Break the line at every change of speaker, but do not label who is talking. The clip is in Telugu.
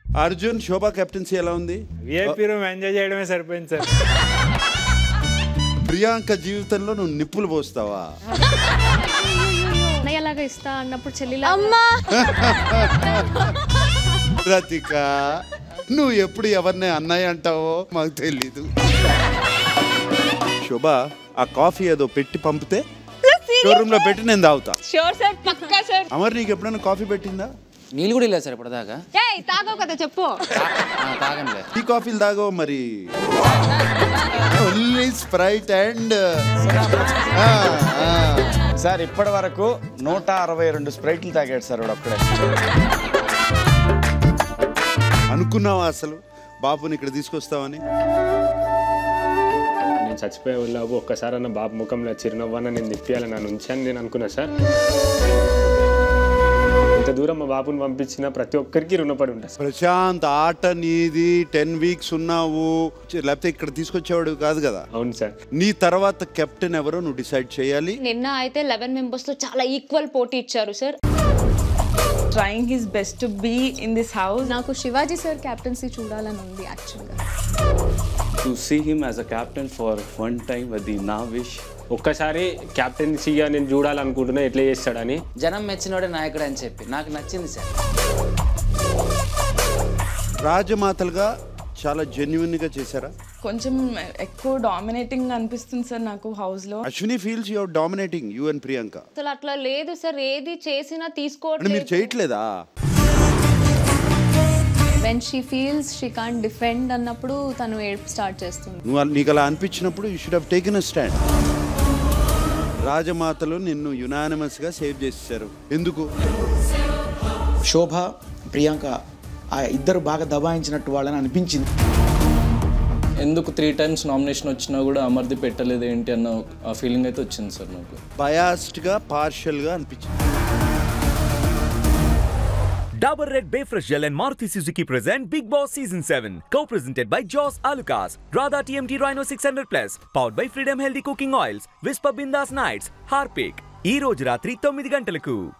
అర్జున్ శోభా కెప్టెన్సీ ఎలా ఉంది
విఐపీ రూమ్ ఎంజాయ్ చేయడమే సరిపోయింది సార్
ప్రియాంక జీవితంలో నువ్వు నిప్పులు పోస్తావా
అన్నయ్యలాగా ఇస్తా అన్నప్పుడు చెల్లిలా
అమ్మా
రతిక నువ్వు ఎప్పుడు ఎవరిని అన్నయ్య అంటావో మాకు తెలీదు శోభ ఆ కాఫీ ఏదో పెట్టి పంపితే షోరూమ్ లో పెట్టి నేను తాగుతా
షూర్ సార్ పక్కా సార్
అమర్ నీకు ఎప్పుడైనా కాఫీ పెట్టిందా
నీళ్ళు కూడా లేదు సార్ ఇప్పటిదాకా
ఏయ్ తాగో కదా చెప్పు
ఆ, తాగంలే
టీ కాఫీలు తాగో మరి ఓన్లీ స్ప్రైట్ అండ్
సార్ ఇప్పటి వరకు నూట అరవై రెండు స్ప్రైట్లు తాగాడు సార్ వాడు అప్పుడే
అనుకున్నావా అసలు బాబుని ఇక్కడ తీసుకొస్తావని
నేను చచ్చిపోయే లోపు ఒక్కసారి అన్న బాబు ముఖంలో చిరునవ్వన్న నేను తిప్పియాలని నన్ను ఉంచాను నేను అనుకున్నా సార్ ఇంత దూరం మా బాబుని పంపించిన ప్రతి ఒక్కరికి రుణపడి ఉంటా సార్
ప్రశాంత్ ఆట నీది టెన్ వీక్స్ ఉన్నావు చి- లేకపోతే ఇక్కడ తీసుకొచ్చేవాడు కాదు కదా
అవును సార్
నీ తర్వాత కెప్టెన్ ఎవరో నువ్వు డిసైడ్ చేయాలి
నిన్న అయితే లెవెన్ మెంబర్స్ లో చాలా ఈక్వల్ పోటీ ఇచ్చారు sir
trying his best to be in this house.
నాకు శివాజీ సార్ కెప్టెన్సీ చూడాలని ఉంది యాక్చువల్గా
to see him as a captain for one time with the now wish
ఒక్కసారి క్యాప్టెన్సీగా నేను చూడాలనుకుంటున్నా ఎట్లా చేస్తాడని
జనం మెచ్చినోడే నాయకుడు అని చెప్పి నాకు నచ్చింది సార్
రాజమాతలుగా చాలా జెన్యున్ గా చేశారా
కొంచెం ఎక్కువ డామినేటింగ్ అనిపిస్తుంది సార్ నాకు హౌస్ లో
Ashwini feels your dominating you and Priyanka
అసలు అట్లా లేదు సార్ ఏది చేసినా
అంటే మీరు
తీసుకోవట్లేదు
చేయట్లేదా
when she feels she can defend అన్నప్పుడు తను ఏడుపు స్టార్ట్ చేస్తుంది
నువ్వు అలా- నీకు అలా అనిపించినప్పుడు you should have taken a stand రాజమాతలు నిన్ను యునానిమస్ గా సేవ్ చేశారు ఎందుకు
శోభ ప్రియాంక ఆ ఇద్దరు బాగా దబాయించినట్టు వాళ్ళని అనిపించింది
ఎందుకు త్రీ టైమ్స్ నామినేషన్ వచ్చినా కూడా అమర్ది పెట్టలేదు ఏంటి అన్న ఆ ఫీలింగ్ అయితే వచ్చింది సార్ నాకు
బయాస్డ్ గా పార్షియల్ గా అనిపించింది
Dabur Red Bay Fresh Gel and Maruti Suzuki present Big Boss Season 7. Co-presented by Jaws Alucas, Radha TMT Rhino 600 Plus, powered by Freedom Healthy Cooking Oils, Whisper Bindas Nights, Harpic. ఈ రోజు రాత్రి తొమ్మిది గంటలకు